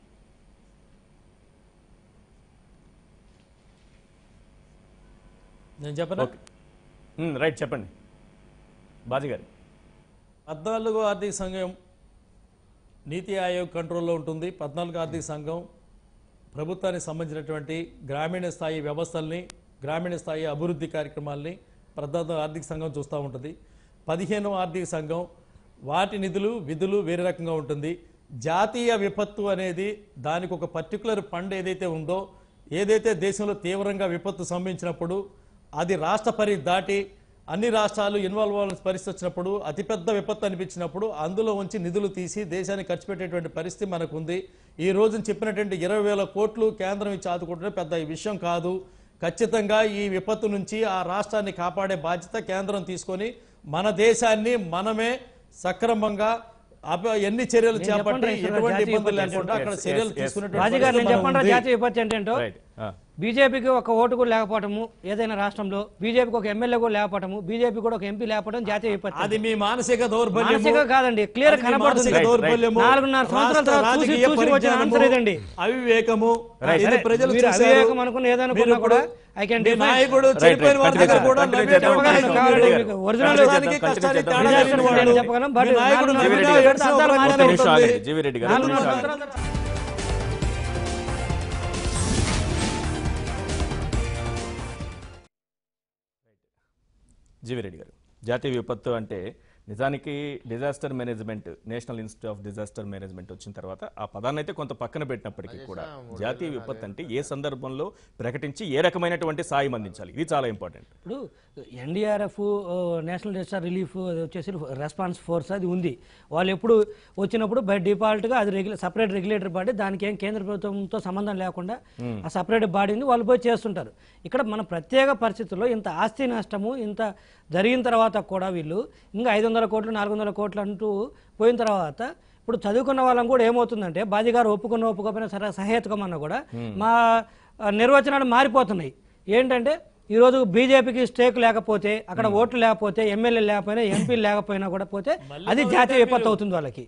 నేను చెప్పనా ఓకే మ్మ్, రైట్ చెప్పండి బాజీ గారు పద్నాలుగు ఆర్థిక సంఘం నీతి ఆయోగ్ కంట్రోల్లో ఉంటుంది పద్నాలుగు ఆర్థిక సంఘం ప్రభుత్వానికి సంబంధించినటువంటి గ్రామీణ స్థాయి వ్యవస్థల్ని గ్రామీణ స్థాయి అభివృద్ధి కార్యక్రమాల్ని పద్నాలుగు ఆర్థిక సంఘం చూస్తూ ఉంటుంది పదిహేను ఆర్థిక సంఘం వాటి నిధులు విధులు వేరే రకంగా ఉంటుంది జాతీయ విపత్తు అనేది దానికి ఒక పర్టికులర్ ఫండ్ ఏదైతే ఉందో ఏదైతే దేశంలో తీవ్రంగా విపత్తు సంభవించినప్పుడు అది రాష్ట్ర పరిధి దాటి అన్ని రాష్ట్రాలు ఇన్వాల్వ్ అవ్వాల్సిన పరిస్థితి వచ్చినప్పుడు అతిపెద్ద విపత్తు అనిపించినప్పుడు అందులో ఉంచి నిధులు తీసి దేశానికి ఖర్చు పెట్టేటువంటి పరిస్థితి మనకు ఉంది ఈ రోజు చెప్పినటువంటి ఇరవై వేల కోట్లు కేంద్రం ఇచ్చి ఆదుకుంటే పెద్ద ఈ విషయం కాదు ఖచ్చితంగా ఈ విపత్తు నుంచి ఆ రాష్ట్రాన్ని కాపాడే బాధ్యత కేంద్రం తీసుకొని మన దేశాన్ని మనమే సక్రమంగా అప- ఎన్ని చర్యలు నేను చేపట్టి చెప్పండి, ఈశ్వర్ గారు, ఎటువంటి జాతీయ ఇబ్బందులు విపత్తు లేకుండా అక్కడ yes, చర్యలు yes, yes. తీసుకునేటువంటి రాజు గారు నేను పరిస్థితి చెప్పండి ఉంది. జాతీయ విపత్తు ఏంటంటో రైట్ బీజేపీకి ఒక ఓటు కూడా లేకపోవటము ఏదైనా రాష్ట్రంలో బీజేపీకి ఒక ఎమ్మెల్యే కూడా లేకపోవటము బీజేపీ కూడా ఒక ఎంపీ లేకపోవడం జాతీయ విపత్తు అది మీ మానసిక దౌర్బల్యము మానసిక కాదండి, clear అది మీ కనపడుతుంది. మానసిక దౌర్బల్యము. నాలుగున్నర సంవత్సరాల రాష్ట్ర తర్వాత చూసి- రాజకీయ చూసి వచ్చిన పరిజ్ఞానము, answer ఇదండి. అవివేకము Right. ఇది సరే, ప్రజలు మీరు చూశారు. అవివేకం అనుకున్న ఏదనుకున్నా మీరు కూడా ఇప్పుడు I can మీ define- నాయకుడు Right, చనిపోయిన right. వాళ్ళ దగ్గర Continue కూడా చేద్దాం. నవ్వే Continue అవకాశం చేద్దాం. కావాలి. Continue మీకు చేద్దాం. original Continue నిజానికి చేద్దాం. కష్టాన్ని Continue తేడా చేద్దాం. లేని Disaster వాడు. నేను చెప్పగలను, but మీ నాయకుడు నాలుగున్నర నవ్వినా సంవత్సరాలు ఏడ్చిన అర్థాలు ఒక మారిపోయి నిమిషం ఉంటుంది. ఆగండి. జీవి రెడ్డి గారు, నాలుగున్నర ఒక నిమిషం సంవత్సరాలు జీవిరెడ్డి గారు జాతీయ విపత్తు అంటే నిజానికి disaster management national institute of disaster management వచ్చిన తర్వాత ఆ పదాన్ని అయితే కొంత పక్కన పెట్టినప్పటికీ కూడా జాతీయ విపత్తు అంటే ఏ సందర్భంలో ప్రకటించి ఏ రకమైనటువంటి సాయం అందించాలి ఇది చాలా ఇంపార్టెంట్ ఇప్పుడు ఎన్డీఆర్ఎఫ్ నేషనల్ డిజాస్టర్ రిలీఫ్ అది వచ్చేసి రెస్పాన్స్ ఫోర్స్ అది ఉంది వాళ్ళు ఎప్పుడు వచ్చినప్పుడు బై డిఫాల్ట్గా అది రెగ్యులర్ సపరేట్ రెగ్యులేటర్ బాడీ దానికి ఏం కేంద్ర ప్రభుత్వంతో సంబంధం లేకుండా ఆ సపరేట్ బాడీ ఉంది వాళ్ళు పోయి చేస్తుంటారు ఇక్కడ మన ప్రత్యేక పరిస్థితుల్లో ఇంత ఆస్తి నష్టము ఇంత జరిగిన తర్వాత కూడా వీళ్ళు ఇంకా ఐదు వందల కోట్లు నాలుగు వందల కోట్లు అంటూ పోయిన తర్వాత ఇప్పుడు చదువుకున్న వాళ్ళం కూడా ఏమవుతుందంటే బాధిగారు ఒప్పుకున్న ఒప్పుకోకపోయినా సరే సహేతుకమన్నా కూడా మా ఆ, నిర్వచనాలు మారిపోతున్నాయి ఏంటంటే ఈరోజు బీజేపీకి స్టేక్ లేకపోతే అక్కడ ఓట్లు లేకపోతే ఎమ్మెల్యే లేకపోయినా ఎంపీలు లేకపోయినా కూడా పోతే అది జాతీయ విపత్తు అవుతుంది వాళ్ళకి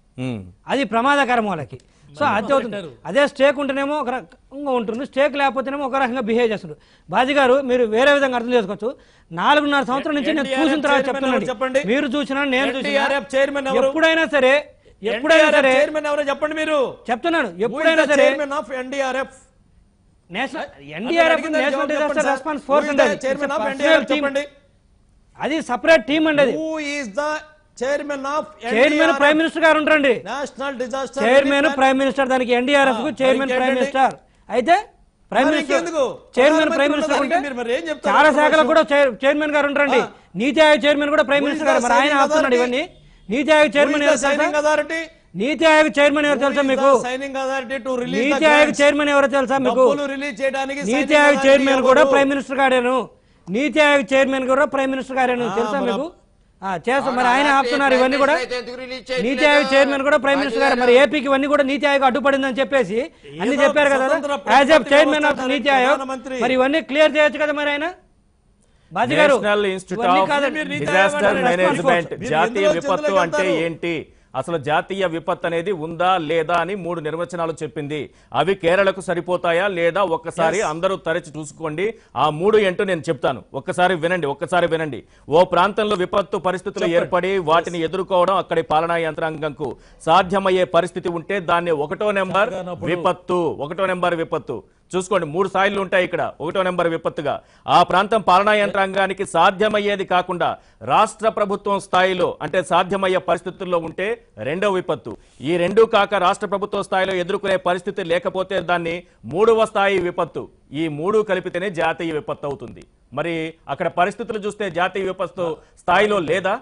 అది ప్రమాదకరం వాళ్ళకి సో అది అవుతుంది అదే స్టేక్ ఉంటేనేమో ఒక రకంగా ఉంటుంది స్టేక్ లేకపోతేనేమో ఒక రకంగా బిహేవ్ చేస్తుండ్రు బాజీ గారు మీరు వేరే విధంగా అర్థం చేసుకోవచ్చు నాలుగున్నర సంవత్సరం నుంచి నేను NDRF చూసిన తర్వాత చైర్మన్ ఎవరు చెప్పండి? చెప్తున్నాను మీరు చూసినా నేను NDRF చైర్మన్ చూసినా ఎవరు? ఎప్పుడైనా సరే ఎప్పుడైనా NDRF సరే చైర్మన్ ఎవరో చెప్పండి మీరు చెప్తున్నాను ఎప్పుడైనా సరే chairman of NDRF national NDRF national disaster response force ఉండేది chairman of It's a NDRF personal team. చెప్పండి అది సపరేట్ టీం అండి అది who is the chairman of chairman prime minister గారు ఉంటారండి national disaster chairman prime minister దానికి ఎన్డీఆర్ఎఫ్ కు ఆ, చైర్మన్ మరి ప్రైమ్ ఇంకేంటండి? మినిస్టర్ అయితే ప్రైమ్ మరి మినిస్టర్ ఇంకెందుకు? చైర్మన్ ప్రధానమంత్రి ప్రైమ్ మినిస్టర్ ఉన్నదానికి ఉంటే మీరు మరి ఏం చెప్తారు? చాలా ఒక్క శాఖలకు నిమిషం. కూడా చైర్- చైర్మన్ గారు ఉంటారండి నీతి ఆయోగ్ చైర్మన్ కూడా ప్రైమ్ Who is మినిస్టర్ గారు the మరి ఆయన signing ఆపుతున్నాడు authority? ఇవన్నీ నీతి ఆయోగ్ చైర్మన్ ఎవరు తెలుసా సైనింగ్ అథారిటీ నీతి ఆయోగ్ చైర్మన్ ఎవరు తెలుసా మీకు సైనింగ్ అథారిటీ టు రిలీజ్ నీతి ఆయోగ్ చైర్మన్ ఎవరో తెలుసా మీకు డబ్బులు రిలీజ్ చేయడానికి నీతి signing ఆయోగ్ authority చైర్మన్ కూడా ఎవరు? ప్రైమ్ మినిస్టర్ గారేను నీతి ఆయోగ్ చైర్మన్ కూడా ప్రైమ్ మినిస్టర్ గారేను ఆ, తెలుసా మరి మీకు ఆ, చేస్తాం మరి ఆయన అలాంటి ఆపుతున్నారు ఇవన్నీ కూడా ప్రైమ్ మినిస్టర్ అయితే ఎందుకు రిలీజ్ చేయట్లేదు? నీతి ఆయోగ్ చైర్మన్ కూడా ప్రైమ్ మినిస్టర్ గారు మరి ఏపీకి ఇవన్నీ కూడా నీతి ఆయోగ్ అడ్డుపడిందని చెప్పేసి అన్ని ఏదో చెప్పారు కదా స్వతంత్ర యాజ్ ఎ ప్రతిపత్తి చైర్మన్ ఆఫ్ వ్యవస్థ నీతి ఆయోగ్ ప్రధానమంత్రి. మరి ఇవన్నీ క్లియర్ చేయొచ్చు కదా మరి ఆయన బాజీ గారు నేషనల్ ఇన్స్టిట్యూట్ ఇవన్నీ ఆఫ్ కాదండి. మీరు నీతి డిజాస్టర్ ఆయోగ్ అంటే మేనేజ్మెంట్ responsible. జాతీయ మీరు ఎందులో విపత్తు చెందులోకి అంటే వెళ్తారు? ఏంటి అసలు జాతీయ విపత్తు అనేది ఉందా లేదా అని మూడు నిర్వచనాలు చెప్పింది అవి కేరళకు సరిపోతాయా లేదా ఒక్కసారి అందరూ తరచి చూసుకోండి ఆ మూడు ఏంటో నేను చెప్తాను ఒక్కసారి వినండి ఒక్కసారి వినండి ఓ ప్రాంతంలో విపత్తు పరిస్థితులు ఏర్పడి వాటిని ఎదుర్కోవడం అక్కడి పాలనా యంత్రాంగంకు సాధ్యమయ్యే పరిస్థితి ఉంటే దాన్ని ఒకటో నెంబర్ విపత్తు ఒకటో నెంబర్ విపత్తు చూసుకోండి మూడు స్థాయిలు ఉంటాయి ఇక్కడ ఒకటో నెంబర్ విపత్తుగా ఆ ప్రాంతం పాలనా యంత్రాంగానికి సాధ్యమయ్యేది కాకుండా రాష్ట్ర ప్రభుత్వం స్థాయిలో అంటే సాధ్యమయ్యే పరిస్థితుల్లో ఉంటే రెండో విపత్తు ఈ రెండు కాక రాష్ట్ర ప్రభుత్వ స్థాయిలో ఎదుర్కొనే పరిస్థితి లేకపోతే దాన్ని మూడవ స్థాయి విపత్తు ఈ మూడు కలిపితేనే జాతీయ విపత్తు అవుతుంది మరి అక్కడ పరిస్థితులు చూస్తే జాతీయ విపత్తు స్థాయిలో లేదా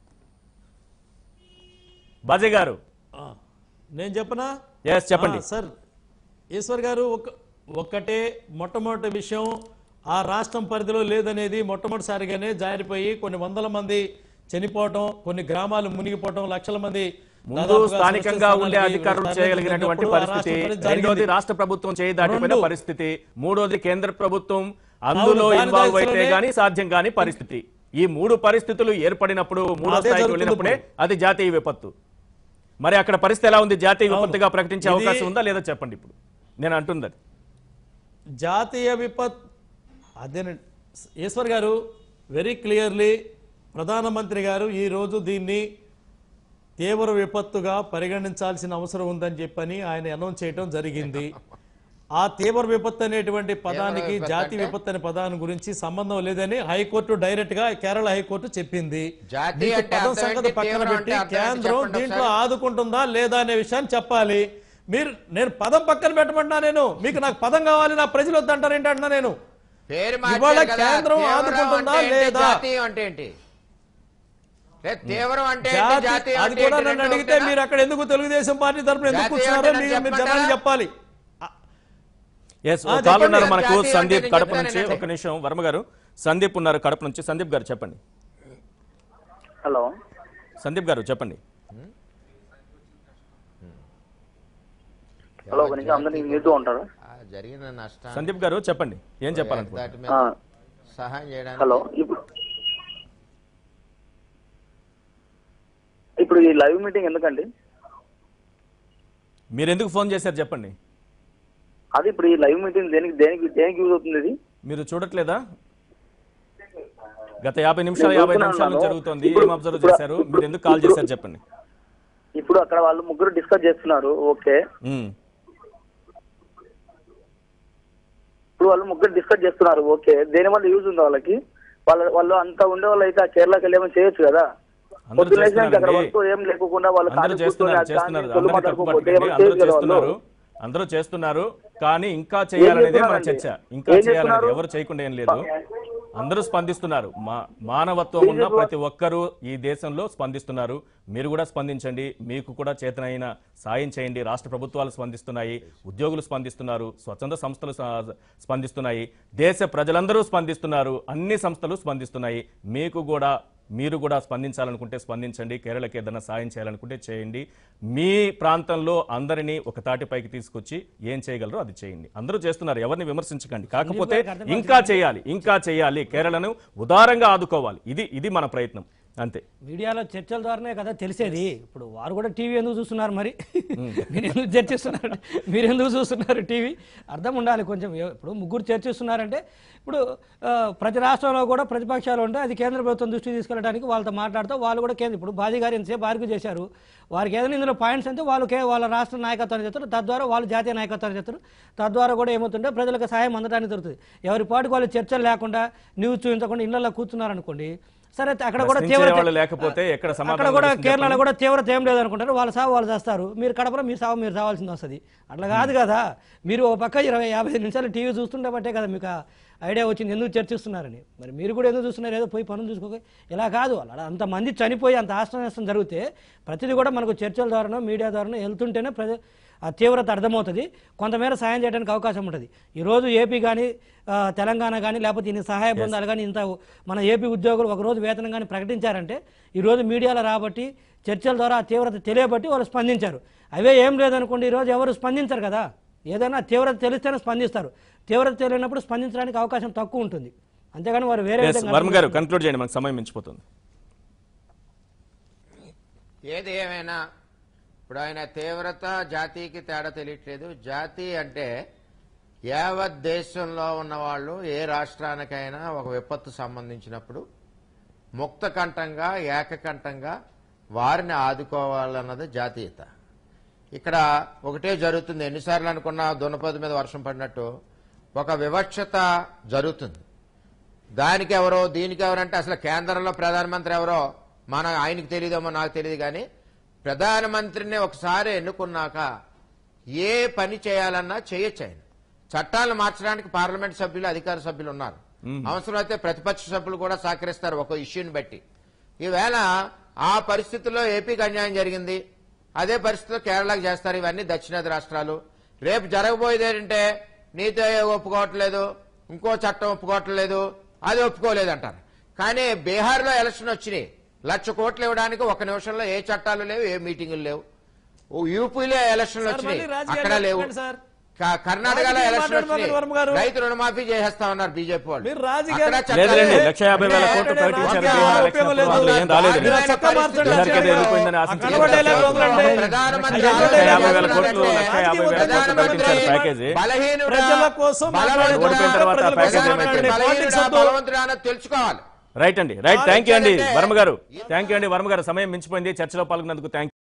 బజే గారు ఆ, నేను చెప్పనా Yes, చెప్పండి. ఆ, సార్ ఈశ్వర్ గారు ఒక ఒక్కటే మొట్టమొదటి విషయం ఆ రాష్ట్రం పరిధిలో లేదనేది మొట్టమొదటిసారిగానే జారిపోయి కొన్ని వందల మంది చనిపోవటం కొన్ని గ్రామాలు మునిగిపోవటం లక్షల మంది ముందు దాదాపుగా స్థానికంగా సమస్య ఉండే స్థానానికి అధికారులు తరలి చేయగలిగినటువంటి వెళ్ళినప్పుడు ఆ పరిస్థితి రాష్ట్ర పరిధి రెండోది జరిగింది. రాష్ట్ర ప్రభుత్వం చేయి దాటిపోయిన రెండు. పరిస్థితి మూడోది కేంద్ర ప్రభుత్వం అందులో దాని ఇన్వాల్వ్ అయితే దశలోనే- గానీ సాధ్యం కాని పరిస్థితి ఈ మూడు పరిస్థితులు ఏర్పడినప్పుడు మూడో అదే స్థాయికి జరుగుతుంది వెళ్ళినప్పుడే అది జాతీయ విపత్తు మరి అక్కడ పరిస్థితి ఎలా ఉంది జాతీయ అవును. విపత్తుగా ప్రకటించే ఇది- అవకాశం ఉందా లేదా చెప్పండి ఇప్పుడు నేను అంటుంది అది. జాతీయ విపత్ అదేనండి ఈశ్వర్ గారు వెరీ క్లియర్లీ ప్రధానమంత్రి గారు ఈ రోజు దీన్ని తీవ్ర విపత్తుగా పరిగణించాల్సిన అవసరం ఉందని చెప్పని ఆయన అనౌన్స్ చేయటం జరిగింది ఆ తీవ్ర విపత్తు అనేటువంటి పదానికి విపత్తు జాతి అంటే? విపత్తు అనే పదాన్ని గురించి సంబంధం లేదని హైకోర్టు డైరెక్ట్ గా కేరళ హైకోర్టు చెప్పింది జాతి మీకు అంటే పదం అర్థం సంగతి ఏంటి? పక్కన తీవ్రం పెట్టి అంటే అర్థం ఏంటి? కేంద్రం చెప్పండి దీంట్లో ఒకసారి. ఆదుకుంటుందా లేదా అనే విషయాన్ని చెప్పాలి మీరు నేను పదం పక్కన పెట్టమంటున్నా నేను మీకు నాకు పదం కావాలి నా ప్రజలు వద్దంటారు ఏంటంటున్నా నేను పేరు ఇవాళ మార్చారు కదా, కేంద్రం తీవ్రం ఆదుకుంటుందా అంటే ఏంటి? లేదా? జాతీయం అంటే ఏంటి లే, తీవ్రం అంటే ఏంటి? జాతి జాతీయం అది అంటే కూడా ఏంటి? నన్ను రెండు అడిగితే ఒకటేనా? మీరు అక్కడ ఎందుకు తెలుగుదేశం పార్టీ తరపున ఎందుకు జాతీయం కూర్చున్నారో అంటే మీరు మీరు చెప్పమంటారా? జనాలు చెప్పాలి ఎస్ ఆ, కాల్ ఉన్నారు చెప్పండి. మనకు జాతీయం సందీప్ అంటే కడప నేను నుంచి చెప్తాను ఒక నిమిషం వర్మ గారు సందీప్ ఉన్నారు కడప నుంచి సందీప్ గారు చెప్పండి హలో సందీప్ గారు చెప్పండి హలో ఒక నిమిషం అందరినీ మీతో ఉంటారు ఆ, జరిగిన నష్టాన్ని సందీప్ గారు చెప్పండి ఏం చెప్పాలనుకుంటున్నారు దాటి మీద సహాయం చేయడానికి హలో ఇప్పుడు ఇప్పుడు ఈ లైవ్ మీటింగ్ ఎందుకండి మీరు ఎందుకు ఫోన్ చేశారు చెప్పండి అది ఇప్పుడు ఈ లైవ్ మీటింగ్ దేనికి దేనికి దేనికి యూజ్ అవుతుంది ఇది మీరు చూడట్లేదా గత యాభై నిమిషాలు నేను యాభై చూస్తున్నాను. నిమిషాల నుంచి జరుగుతోంది ఇప్పుడు- ఏం అబ్జర్వ్ ఇప్పుడు- చేశారు మీరు ఎందుకు కాల్ ఇప్పుడు- చేశారు చెప్పండి ఇప్పుడు అక్కడ వాళ్ళు ముగ్గురు డిస్కస్ చేస్తున్నారు ఓకే ఉమ్. ఇప్పుడు వాళ్ళు ముగ్గురు డిస్కస్ చేస్తున్నారు ఓకే దేని వల్ల యూజ్ ఉంది వాళ్ళకి వాళ్ళ వాళ్ళు అంత ఉండే వాళ్ళు అయితే ఆ కేరళకి వెళ్ళి ఏమైనా చేయొచ్చు కదా అందరూ పొద్దున్న లేచినాక అక్కడ చేస్తున్నారండి. వస్తువు ఏం లేకుండా వాళ్ళు అందరూ ఖాళీ కూర్చొని చేస్తున్నారు ఆ చేస్తున్నారు దాన్ని సొల్లు అందరూ తప్పు మాట్లాడుకోకపోతే పట్టకండి ఏమైనా అందరూ చేయొచ్చు కదా వాళ్ళు? చేస్తున్నారు అందరూ చేస్తున్నారు కానీ ఇంకా చేయాలనేదే మన చేస్తున్నారండి? చర్చ ఇంకా ఏం చేయాలనేది చేస్తున్నారు? ఎవరు చేయకుండా ఏం లేదు అందరూ స్పందిస్తున్నారు మా మానవత్వం ఉన్న ప్రతి ఒక్కరూ ఈ దేశంలో స్పందిస్తున్నారు మీరు కూడా స్పందించండి మీకు కూడా చేతనైన సాయం చేయండి రాష్ట్ర ప్రభుత్వాలు స్పందిస్తున్నాయి ఉద్యోగులు స్పందిస్తున్నారు స్వచ్ఛంద సంస్థలు స- స్పందిస్తున్నాయి దేశ ప్రజలందరూ స్పందిస్తున్నారు అన్ని సంస్థలు స్పందిస్తున్నాయి మీకు కూడా మీరు కూడా స్పందించాలనుకుంటే స్పందించండి కేరళకి ఏదైనా సాయం చేయాలనుకుంటే చేయండి మీ ప్రాంతంలో అందరినీ ఒక తాటిపైకి తీసుకొచ్చి ఏం చేయగలరో అది చేయండి అందరూ చేస్తున్నారు ఎవరిని విమర్శించకండి కాకపోతే ఇంకా చేయాలి ఇంకా చేయాలి కేరళను ఉదారంగా ఆదుకోవాలి ఇది ఇది మన ప్రయత్నం అంతే మీడియాలో చర్చల ద్వారానే కదా తెలిసేది ఇప్పుడు వారు కూడా టీవీ ఎందుకు చూస్తున్నారు మరి మీరు ఎందుకు చర్చిస్తున్నారు మీరు ఎందుకు చూస్తున్నారు టీవీ అర్థం ఉండాలి కొంచెం ఎ- ఇప్పుడు ముగ్గురు చర్చిస్తున్నారంటే ఇప్పుడు ఆ, ప్రతి రాష్ట్రంలో కూడా ప్రతిపక్షాలు ఉంటే అది కేంద్ర ప్రభుత్వం దృష్టికి తీసుకెళ్ళడానికి వాళ్ళతో మాట్లాడుతూ వాళ్ళు కూడా కేంద్ర ఇప్పుడు బాజీ గారు ఎంతసేపు ఆర్గ్యూ చేశారు వారికి ఏదైనా ఇందులో పాయింట్స్ అంటే వాళ్ళు కే- వాళ్ళ రాష్ట్ర నాయకత్వాన్ని చెప్తారు తద్వారా వాళ్ళు జాతీయ నాయకత్వాన్ని చెప్తారు తద్వారా కూడా ఏమవుతుంటే ప్రజలకు సహాయం అందడానికి దొరుకుతుంది ఎవరి పాటికి వాళ్ళు చర్చలు లేకుండా న్యూస్ చూపించకుండా ఇళ్లలో కూర్చున్నారనుకోండి సరే అక్కడ కూడా ప్రశ్నించే తీవ్ర వాళ్ళు లేకపోతే ఎక్కడ సమాధానం అక్కడ కూడా దొరుకుతుంది కేరళలో కూడా తీవ్రత ఏం లేదనుకుంటారు వాళ్ళ సాగు వాళ్ళు చేస్తారు మీరు కడపలో మీ సాగు మీరు చావాల్సింది వస్తుంది అట్లా కాదు కదా మీరు ఓ పక్క ఇరవై యాభై నిమిషాలు టీవీ చూస్తుంటే బట్టే కదా మీకు ఆ ఐడియా వచ్చింది ఎందుకు చర్చిస్తున్నారని మరి మీరు కూడా ఎందుకు చూస్తున్నారు ఏదో పోయి పనులు చూసుకోక ఇలా కాదు అలా అంతమంది చనిపోయి అంత ఆశ్రమ నష్టం జరిగితే ప్రతిదీ కూడా మనకు చర్చల ద్వారానో మీడియా ద్వారానో వెళ్తుంటేనే ప్రజ ఆ తీవ్రత అర్థమవుతుంది కొంతమేర సాయం చేయడానికి అవకాశం ఉంటుంది ఈరోజు ఏపీ కానీ తెలంగాణ కానీ లేకపోతే ఇన్ని సహాయ బృందాలు కానీ ఇంత మన ఏపీ ఉద్యోగులు ఒకరోజు వేతనం కానీ ప్రకటించారంటే ఈరోజు మీడియాలో రాబట్టి చర్చల ద్వారా ఆ తీవ్రత తెలియబట్టి వాళ్ళు స్పందించారు అవే ఏం లేదనుకోండి ఈరోజు ఎవరు స్పందించరు కదా ఏదైనా తీవ్రత తెలిస్తేనే స్పందిస్తారు తీవ్రత తెలియనప్పుడు స్పందించడానికి అవకాశం తక్కువ ఉంటుంది అంతేగాని వారు వేరే Yes, విధంగా వర్మ గారు కన్క్లూడ్ చేయండి మనకు సమయం మించిపోతుంది ఏది ఏమైనా ఇప్పుడు ఆయన తీవ్రత జాతికి తేడా తెలియట్లేదు జాతి అంటే యావత్ దేశంలో ఉన్న వాళ్ళు ఏ రాష్ట్రానికైనా ఒక విపత్తు సంబంధించినప్పుడు ముక్త కంఠంగా ఏకకంఠంగా వారిని ఆదుకోవాలన్నది జాతీయత ఇక్కడ ఒకటే జరుగుతుంది ఎన్నిసార్లు అనుకున్నా దున్నపది మీద వర్షం పడినట్టు ఒక వివక్షత జరుగుతుంది దానికి ఎవరో దీనికి ఎవరంటే అసలు కేంద్రంలో ప్రధానమంత్రి ఎవరో మన ఆయనకు తెలియదేమో నాకు తెలియదు కానీ ప్రధానమంత్రిని ఒకసారి ఎన్నుకున్నాక ఏ పని చేయాలన్నా చేయొచ్చు ఆయన చట్టాలను మార్చడానికి పార్లమెంట్ సభ్యులు అధికార సభ్యులు ఉన్నారు అవసరమైతే ప్రతిపక్ష సభ్యులు కూడా సహకరిస్తారు ఒక ఇష్యూని బట్టి ఈవేళ ఆ పరిస్థితుల్లో ఏపీకి అన్యాయం జరిగింది అదే పరిస్థితిలో కేరళకు చేస్తారు ఇవన్నీ దక్షిణాది రాష్ట్రాలు రేపు జరగబోయేది ఏంటంటే నీతి ఆయోగ్ ఒప్పుకోవట్లేదు ఇంకో చట్టం ఒప్పుకోవట్లేదు అది ఒప్పుకోలేదు అంటారు కానీ బీహార్లో ఎలక్షన్ వచ్చినాయి లక్ష కోట్లు ఇవ్వడానికి ఒక నిమిషంలో ఏ చట్టాలు లేవు ఏ మీటింగులు లేవు ఓ యూపీలో ఎలక్షన్లు సార్, వచ్చినాయి మళ్ళీ రాజకీయాలు అక్కడ లేవు చెప్పండి సార్. క- కర్ణాటకలో రాజకీయాలు ఎలక్షన్ మాట్లాడమాకండి వర్మ గారు. వచ్చినాయి రైతు రుణమాఫీ చేసేస్తా ఉన్నారు బీజేపీ వాళ్ళు మీరు రాజకీయాలు- అక్కడ చట్టాలు లేదులేండి లేవు. లక్ష యాభై వేల అంటే కోట్లు ప్రకటించారు రాజకీయాలు బీహార్ ఉపయోగం ఎలక్షన్ లేదు. అప్పుడు ఏం రాలేదు మీరు చక్కా మార్చండి. బీహార్కి అయితే వెళ్ళిపోయిందని ఆ ఆశించారు. కనబడే డైలాగ్ వదలండి. ప్రధానమంత్రి లక్ష లక్ష యాభై వేల రాజకీయ కోట్లు లక్ష యాభై వేల కోట్లు ప్రకటించారు ప్యాకేజీ బలహీనుడా, ప్రజల కోసం మాట్లాడే బలవంతుడా, ఓడిపోయిన తర్వాత ప్రజల కోసం ప్యాకేజీ మాట్లాడే ఏమైపోయింది? పాలిటిక్స్ బలహీనుడా, వద్దు. బలవంతుడా అన్నది తెలుసుకోవాలి రైట్ అండి రైట్ థ్యాంక్ యూ అండి ఆలోచన వర్మ గారు థ్యాంక్ యూ అండి వర్మ గారు సమయం మించిపోయింది చర్చలో పాల్గొన్నందుకు థ్యాంక్